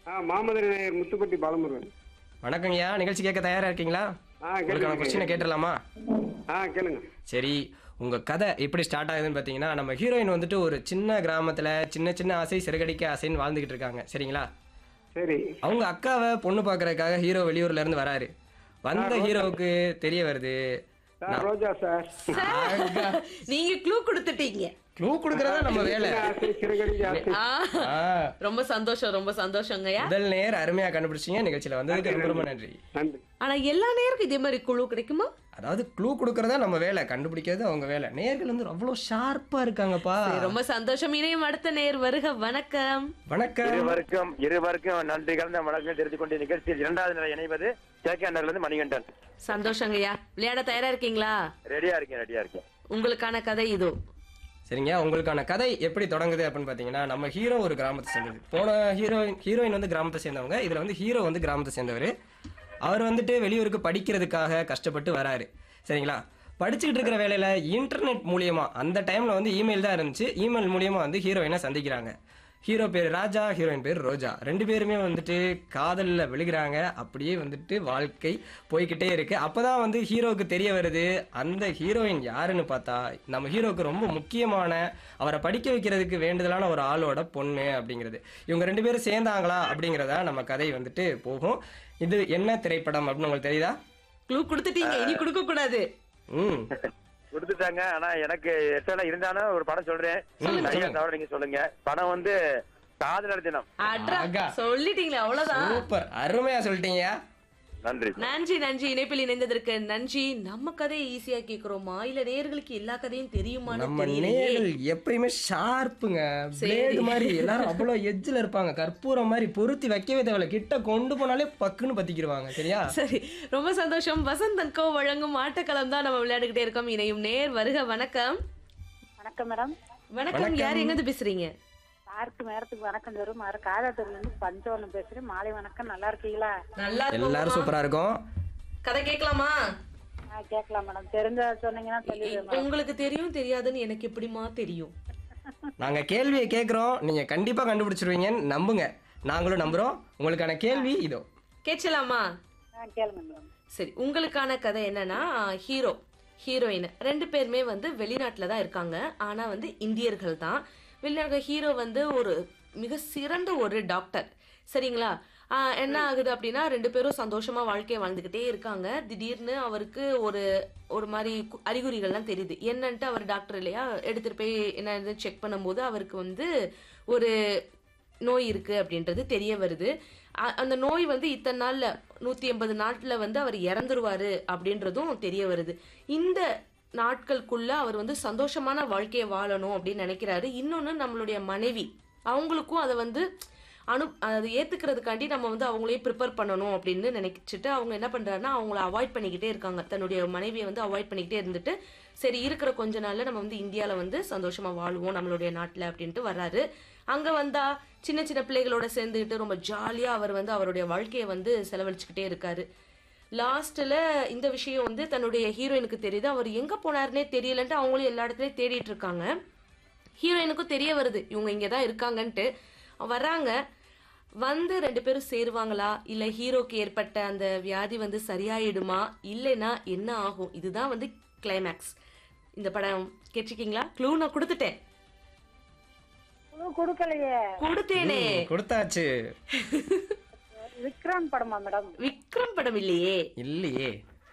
ஆ மாமதுரை நேயர் முத்துப்பட்டி பாலமுருகன் வணக்கங்கய்யா நிகழ்ச்சி கேட்க தயாரா இருக்கீங்களா ஆ உங்களுக்கான கேளுங்க கொஸ்டினை கேட்டுடலாமா ஆ கேளுங்க சரி உங்க கதை எப்படி ஸ்டார்ட் ஆகுதுன்னு பார்த்தீங்கன்னா நம்ம ஹீரோயின் வந்துட்டு ஒரு சின்ன கிராமத்துல சின்ன சின்ன ஆசை சிறகடிக்க ஆசைன்னு வாழ்ந்துகிட்டு இருக்காங்க சரிங்களா சரி அவங்க அக்காவை பொண்ணு பார்க்கறதுக்காக ஹீரோ வெளியூர்ல இருந்து வராரு வந்த ஹீரோவுக்கு தெரிய வருது சார் ரோஜா சார் நீங்க க்ளூ கொடுத்துட்டீங்க க்ளூ கொடுக்கறதா நம்ம வேலை சின்ன ஆசை சிறுகடி ஆசை ஆ, ஆ, ரொம்ப சந்தோஷம் ரொம்ப சந்தோஷங்கய்யா முதல் நேர் அருமையா கண்டுபிடிச்சீங்க நிகழ்ச்சியில வந்ததுக்கு ரொம்ப ரொம்ப நன்றி நன்றி ஆனா எல்லா நேருக்கும் இதே மாதிரி குழு கிடைக்குமா அதாவது க்ளூ கொடுக்கறதா நம்ம வேலை கண்டுபிடிக்கிறது அவங்க வேலை நேர்கள் வந்து அவ்வளோ ஷார்ப்பா இருக்காங்கப்பா சரி, ரொம்ப சந்தோஷம் இணையும் அடுத்த நேர் வருக வணக்கம் வணக்கம் இருவருக்கும் இருவருக்கும் நன்றி கலந்த வணக்கம் தெரிந்து கொண்டு நிகழ்ச்சியில் இரண்டாவது நிலை இணைவது சேக்கியாண்டர்ல இருந்து மணிகண்டன் சந்தோஷங்கய்யா விளையாட தயாரா இருக்கீங்களா ரெடியா இருக்கேன் ரெடியா இருக்கேன் உங்களுக்கான கதை இதோ சரிங்க உங்களுக்கான கதை எப்படி தொடங்குது அப்படின்னு பார்த்தீங்கன்னா நம்ம ஹீரோ ஒரு கிராமத்தை சேர்ந்தது போன ஹீரோயின் ஹீரோயின் வந்து கிராமத்தை சேர்ந்தவங்க இதில் வந்து ஹீரோ வந்து கிராமத்தை சேர்ந்தவர் அவர் வந்துட்டு வெளியூருக்கு படிக்கிறதுக்காக கஷ்டப்பட்டு வராரு சரிங்களா படிச்சுக்கிட்டு இருக்கிற வேலையில் இன்டர்நெட் மூலியமா அந்த டைமில் வந்து இமெயில் தான் இருந்துச்சு இமெயில் மூலியமா வந்து ஹீரோயினை சந்திக்கிறாங்க ஹீரோ பேர் ராஜா ஹீரோயின் பேர் ரோஜா ரெண்டு பேருமே வந்துட்டு காதலில் விழுகிறாங்க அப்படியே வந்துட்டு வாழ்க்கை போய்க்கிட்டே இருக்கு அப்பதான் வந்து ஹீரோவுக்கு தெரிய வருது அந்த ஹீரோயின் யாருன்னு பார்த்தா நம்ம ஹீரோவுக்கு ரொம்ப முக்கியமான அவரை படிக்க வைக்கிறதுக்கு வேண்டுதலான ஒரு ஆளோட பொண்ணு அப்படிங்கிறது இவங்க ரெண்டு பேரும் சேர்ந்தாங்களா அப்படிங்கிறதா நம்ம கதை வந்துட்டு போகும் இது என்ன திரைப்படம் அப்படின்னு உங்களுக்கு தெரியுதா க்ளூ கொடுத்துட்டீங்க இனி கொடுக்க கூடாது ம் கொடுத்துட்டாங்க ஆனா எனக்கு எட்டல இருந்தாலும் ஒரு படம் சொல்றேன் சரியா தவிர நீங்க சொல்லுங்க படம் வந்து காதலர் தினம் அட்ரா ஆகா. சொல்லிட்டீங்களே அவ்வளவுதான் சூப்பர் அருமையா சொல்லிட்டீங்க நன்றி நன்றி நன்றி இணைப்பில் இணைந்ததற்கு நன்றி நம்ம கதையை ஈஸியா கேக்குறோமா இல்ல நேர்களுக்கு எல்லா கதையும் தெரியுமான்னு நம்ம தெரியலையே நேர்கள் எப்பயுமே ஷார்ப்புங்க பிளேடு மாதிரி எல்லாரும் அவ்வளோ எட்ஜில் இருப்பாங்க கற்பூரம் மாதிரி பொருத்தி வைக்கவே தேவையில்ல கிட்ட கொண்டு போனாலே பக்குன்னு பத்திக்கிடுவாங்க சரியா சரி ரொம்ப சந்தோஷம் வசந்தன் கோ வழங்கும் ஆட்டக்களம் தான் நம்ம விளையாடிக்கிட்டே இருக்கோம் இணையும் நேர் வருக வணக்கம் வணக்கம் மேடம் வணக்கம் யார் எங்க இருந்து பேசுறீங்க யாருக்கு நேரத்துக்கு வணக்கம் தரும் மாறு காதாத்தூர்ல இருந்து பஞ்சவர்ணம் பேசுறேன் மாலை வணக்கம் நல்லா இருக்கீங்களா நல்லா எல்லாரும் இருக்கும் சூப்பரா இருக்கும் கதை கேட்கலாமா ஆ கேட்கலாம் மேடம் தெரிஞ்ச சொன்னீங்கன்னா சொல்லிடுவேன் மேடம் உங்களுக்கு தெரியும் தெரியாதுன்னு எனக்கு எப்படிமா தெரியும் நாங்க கேள்வியை கேட்குறோம் நீங்க கண்டிப்பா கண்டுபிடிச்சிருவீங்கன்னு நம்புங்க நாங்களும் நம்புறோம் உங்களுக்கான கேள்வி இதோ கேட்கலாமா ஆ கேளுங்க மேடம் சரி உங்களுக்கான கதை என்னன்னா ஹீரோ ஹீரோயின் ரெண்டு பேருமே வந்து வெளிநாட்டில் தான் இருக்காங்க ஆனால் வந்து இந்தியர்கள் தான் வெளிநாட்டு ஹீரோ வந்து ஒரு மிக சிறந்த ஒரு டாக்டர் சரிங்களா ஆஹ் என்ன ஆகுது அப்படின்னா ரெண்டு பேரும் சந்தோஷமா வாழ்க்கையை வாழ்ந்துக்கிட்டே இருக்காங்க திடீர்னு அவருக்கு ஒரு ஒரு மாதிரி கு- அறிகுறிகள்லாம் தெரியுது என்னன்ட்டு அவர் டாக்டர் இல்லையா எடுத்துட்டு போய் என்ன செக் பண்ணும்போது அவருக்கு வந்து ஒரு நோய் இருக்கு அப்படின்றது தெரிய வருது அ- அந்த நோய் வந்து இத்தனை நாள்ல நூத்தி எண்பது நாட்ல வந்து அவர் இறந்துருவாரு அப்படின்றதும் தெரிய வருது இந்த நாட்களுக்குள்ள அவர் வந்து சந்தோஷமான வாழ்க்கையை வாழணும் அப்படின்னு நினைக்கிறாரு இன்னொன்னு நம்மளுடைய மனைவி அவங்களுக்கும் அதை வந்து அனு அதை ஏத்துக்கிறதுக்காண்டி நம்ம வந்து அவங்களையும் ப்ரிப்பேர் பண்ணணும் அப்படின்னு நினைச்சிட்டு அவங்க என்ன பண்றாருன்னா அவங்கள அவாய்ட் பண்ணிக்கிட்டே இருக்காங்க தன்னுடைய மனைவியை வந்து அவாய்ட் பண்ணிக்கிட்டே இருந்துட்டு சரி இருக்கிற கொஞ்ச நாள்ல நம்ம வந்து இந்தியால வந்து சந்தோஷமா வாழுவோம் நம்மளுடைய நாட்டுல அப்படின்ட்டு வர்றாரு அங்க வந்தா சின்ன சின்ன பிள்ளைகளோட சேர்ந்துக்கிட்டு ரொம்ப ஜாலியா அவர் வந்து அவருடைய வாழ்க்கையை வந்து செலவழிச்சுக்கிட்டே இருக்காரு லாஸ்ட்ல இந்த விஷயம் வந்து தன்னுடைய ஹீரோயினுக்கு தெரியுது அவர் எங்க போனாருன்னே தெரியலன்ட்டு அவங்களும் எல்லா இடத்துலயும் தேடிட்டு இருக்காங்க ஹீரோயினுக்கும் தெரிய வருது இவங்க இங்கே தான் இருக்காங்கன்ட்டு வர்றாங்க வந்து ரெண்டு பேரும் சேருவாங்களா இல்ல ஹீரோக்கு ஏற்பட்ட அந்த வியாதி வந்து சரியாயிடுமா இல்லைன்னா என்ன ஆகும் இதுதான் வந்து கிளைமேக்ஸ் இந்த படம் கேட்டிருக்கீங்களா க்ளூ நான் கொடுத்துட்டேன் குழு கொடுக்கலையே கொடுத்தேனே ம், கொடுத்தாச்சு விக்ரான் படமா மேடம் விக்ரம் படம் இல்லையே இல்லையே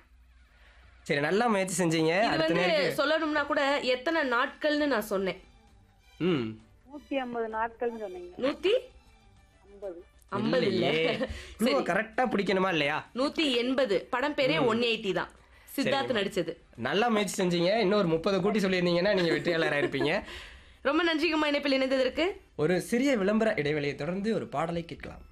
சரி நல்லா முயற்சி செஞ்சீங்க இது அடுத்த வந்து நேருக்கு சொல்லணும்னா கூட எத்தனை நாட்கள்னு நான் சொன்னேன் ம் நூத்தி ஐம்பது நாட்கள்னு சொன்னீங்க நூத்தி ஐம்பது ஐம்பது இல்ல இல்லையே கரெக்டா பிடிக்கணுமா இல்லையா நூத்தி எண்பது படம் பேரே ஒன் எயிட்டி தான் சித்தார்த் நடிச்சது நல்லா முயற்சி செஞ்சீங்க இன்னொரு முப்பது கூட்டி சொல்லியிருந்தீங்கன்னா நீங்க வெற்றியாளராக இருப்பீங்க ரொம்ப நன்றிங்கம்மா இணைப்பில் இணைந்ததற்கு ஒரு சிறிய விளம்பர இடைவெளியை தொடர்ந்து ஒரு பாடலை கேட்கலாம்